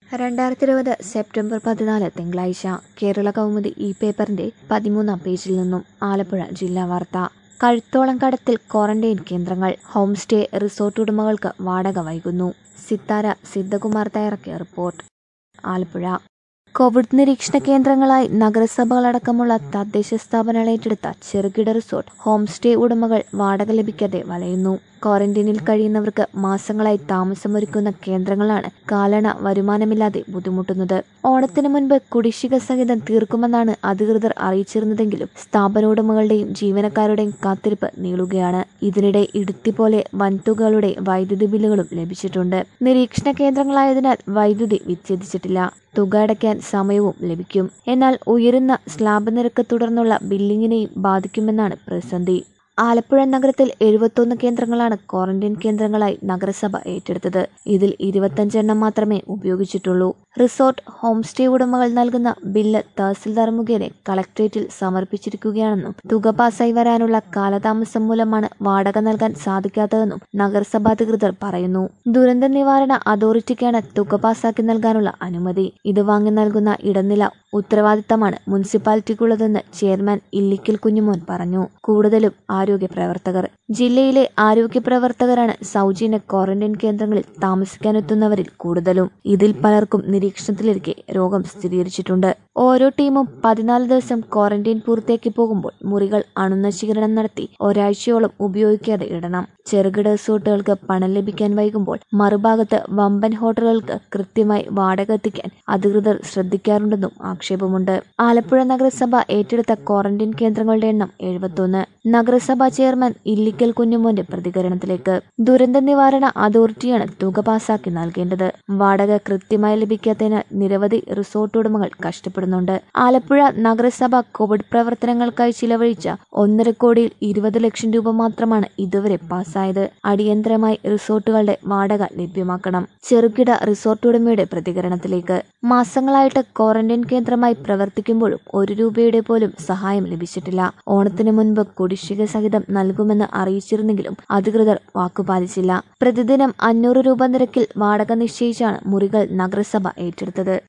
രണ്ടായിരത്തി ഇരുപത് സെപ്റ്റംബർ പതിനാല് തിങ്കളാഴ്ച കേരള കൗമുദി ഈ പേപ്പറിന്റെ പതിമൂന്നാം പേജിൽ നിന്നും ആലപ്പുഴ ജില്ലാ വാർത്ത കഴുത്തോളം കടത്തിൽ ക്വാറന്റൈൻ കേന്ദ്രങ്ങൾ ഹോം സ്റ്റേ റിസോർട്ട് ഉടമകൾക്ക് വാടക വൈകുന്നു സിത്താര സിദ്ധകുമാർ തയ്യാറാക്കിയ റിപ്പോർട്ട് ആലപ്പുഴ കോവിഡ് നിരീക്ഷണ കേന്ദ്രങ്ങളായി നഗരസഭകളടക്കമുള്ള തദ്ദേശ സ്ഥാപനങ്ങൾ ഏറ്റെടുത്ത ചെറുകിട റിസോർട്ട് ഹോം സ്റ്റേ ഉടമകൾ വാടക ലഭിക്കാതെ വലയുന്നു ക്വാറന്റൈനിൽ കഴിയുന്നവർക്ക് മാസങ്ങളായി താമസമൊരുക്കുന്ന കേന്ദ്രങ്ങളാണ് കാലണ വരുമാനമില്ലാതെ ബുദ്ധിമുട്ടുന്നത് ഓണത്തിന് മുൻപ് കുടിശ്ശിക സഹിതം തീർക്കുമെന്നാണ് അധികൃതർ അറിയിച്ചിരുന്നതെങ്കിലും സ്ഥാപന ഉടമകളുടെയും ജീവനക്കാരുടെയും കാത്തിരിപ്പ് നീളുകയാണ് ഇതിനിടെ ഇടുത്തി പോലെ വൻതുകകളുടെ വൈദ്യുതി ബില്ലുകളും ലഭിച്ചിട്ടുണ്ട് നിരീക്ഷണ കേന്ദ്രങ്ങളായതിനാൽ വൈദ്യുതി വിച്ഛേദിച്ചിട്ടില്ല തുക അടയ്ക്കാൻ സമയവും ലഭിക്കും എന്നാൽ ഉയരുന്ന സ്ലാബ് നിരക്ക് തുടർന്നുള്ള ബില്ലിങ്ങിനെയും ബാധിക്കുമെന്നാണ് പ്രതിസന്ധി ആലപ്പുഴ നഗരത്തിൽ എഴുപത്തൊന്ന് കേന്ദ്രങ്ങളാണ് ക്വാറന്റൈൻ കേന്ദ്രങ്ങളായി നഗരസഭ ഏറ്റെടുത്തത് ഇതിൽ ഇരുപത്തഞ്ചെണ്ണം മാത്രമേ ഉപയോഗിച്ചിട്ടുള്ളൂ റിസോർട്ട് ഹോം സ്റ്റേ ഉടമകൾ നൽകുന്ന ബില്ല് തഹസിൽദാർ മുഖേന കളക്ട്രേറ്റിൽ സമർപ്പിച്ചിരിക്കുകയാണെന്നും തുക പാസായി വരാനുള്ള കാലതാമസം മൂലമാണ് വാടക നൽകാൻ സാധിക്കാത്തതെന്നും നഗരസഭാ അധികൃതർ പറയുന്നു ദുരന്ത നിവാരണ അതോറിറ്റിക്കാണ് തുക പാസാക്കി നൽകാനുള്ള അനുമതി ഇത് വാങ്ങി നൽകുന്ന ഇടനില ഉത്തരവാദിത്തമാണ് മുനിസിപ്പാലിറ്റിക്കുള്ളതെന്ന് ചെയർമാൻ ഇല്ലിക്കൽ കുഞ്ഞുമോൻ പറഞ്ഞു കൂടുതലും ആരോഗ്യ പ്രവർത്തകർ ജില്ലയിലെ ആരോഗ്യ പ്രവർത്തകരാണ് സൗജന്യ ക്വാറന്റൈൻ കേന്ദ്രങ്ങളിൽ താമസിക്കാനെത്തുന്നവരിൽ കൂടുതലും ഇതിൽ പലർക്കും നിരീക്ഷണത്തിലിരിക്കെ രോഗം സ്ഥിരീകരിച്ചിട്ടുണ്ട് ഓരോ ടീമും പതിനാല് ദിവസം ക്വാറന്റൈൻ പൂർത്തിയാക്കി പോകുമ്പോൾ മുറികൾ അണുനശീകരണം നടത്തി ഒരാഴ്ചയോളം ഉപയോഗിക്കാതെ ഇടണം ചെറുകിട റിസോർട്ടുകൾക്ക് പണം ലഭിക്കാൻ വൈകുമ്പോൾ മറുഭാഗത്ത് വമ്പൻ ഹോട്ടലുകൾക്ക് കൃത്യമായി വാടക എത്തിക്കാൻ അധികൃതർ ശ്രദ്ധിക്കാറുണ്ടെന്നും ആക്ഷേപമുണ്ട് ആലപ്പുഴ നഗരസഭ ഏറ്റെടുത്ത ക്വാറന്റൈൻ കേന്ദ്രങ്ങളുടെ എണ്ണം എഴുപത്തൊന്ന് നഗരസഭാ ചെയർമാൻ ഇല്ലിക്കൽ കുഞ്ഞുമോന്റെ പ്രതികരണത്തിലേക്ക് ദുരന്ത നിവാരണ അതോറിറ്റിയാണ് തുക പാസാക്കി നൽകേണ്ടത് വാടക കൃത്യമായി ലഭിക്കാത്തതിനാൽ നിരവധി റിസോർട്ട് ഉടമകൾ കഷ്ടപ്പെടുന്നുണ്ട് ആലപ്പുഴ നഗരസഭ കോവിഡ് പ്രവർത്തനങ്ങൾക്കായി ചിലവഴിച്ച ഒന്നര കോടിയിൽ ഇരുപത് ലക്ഷം രൂപ മാത്രമാണ് ഇതുവരെ പാസ്സായത് അടിയന്തരമായി റിസോർട്ടുകളുടെ വാടക ലഭ്യമാക്കണം ചെറുകിട റിസോർട്ട് ഉടമയുടെ പ്രതികരണത്തിലേക്ക് മാസങ്ങളായിട്ട് ക്വാറന്റൈൻ കേന്ദ്രമായി പ്രവർത്തിക്കുമ്പോഴും ഒരു രൂപയുടെ പോലും സഹായം ലഭിച്ചിട്ടില്ല ഓണത്തിന് മുൻപ് കുടിശ്ശിക സഹിതം നൽകുമെന്ന് അറിയിച്ചിരുന്നെങ്കിലും അധികൃതർ വാക്കുപാലിച്ചില്ല പ്രതിദിനം അഞ്ഞൂറ് രൂപ നിരക്കിൽ വാടക നിശ്ചയിച്ചാണ് മുറികൾ നഗരസഭ ഏറ്റെടുത്തത്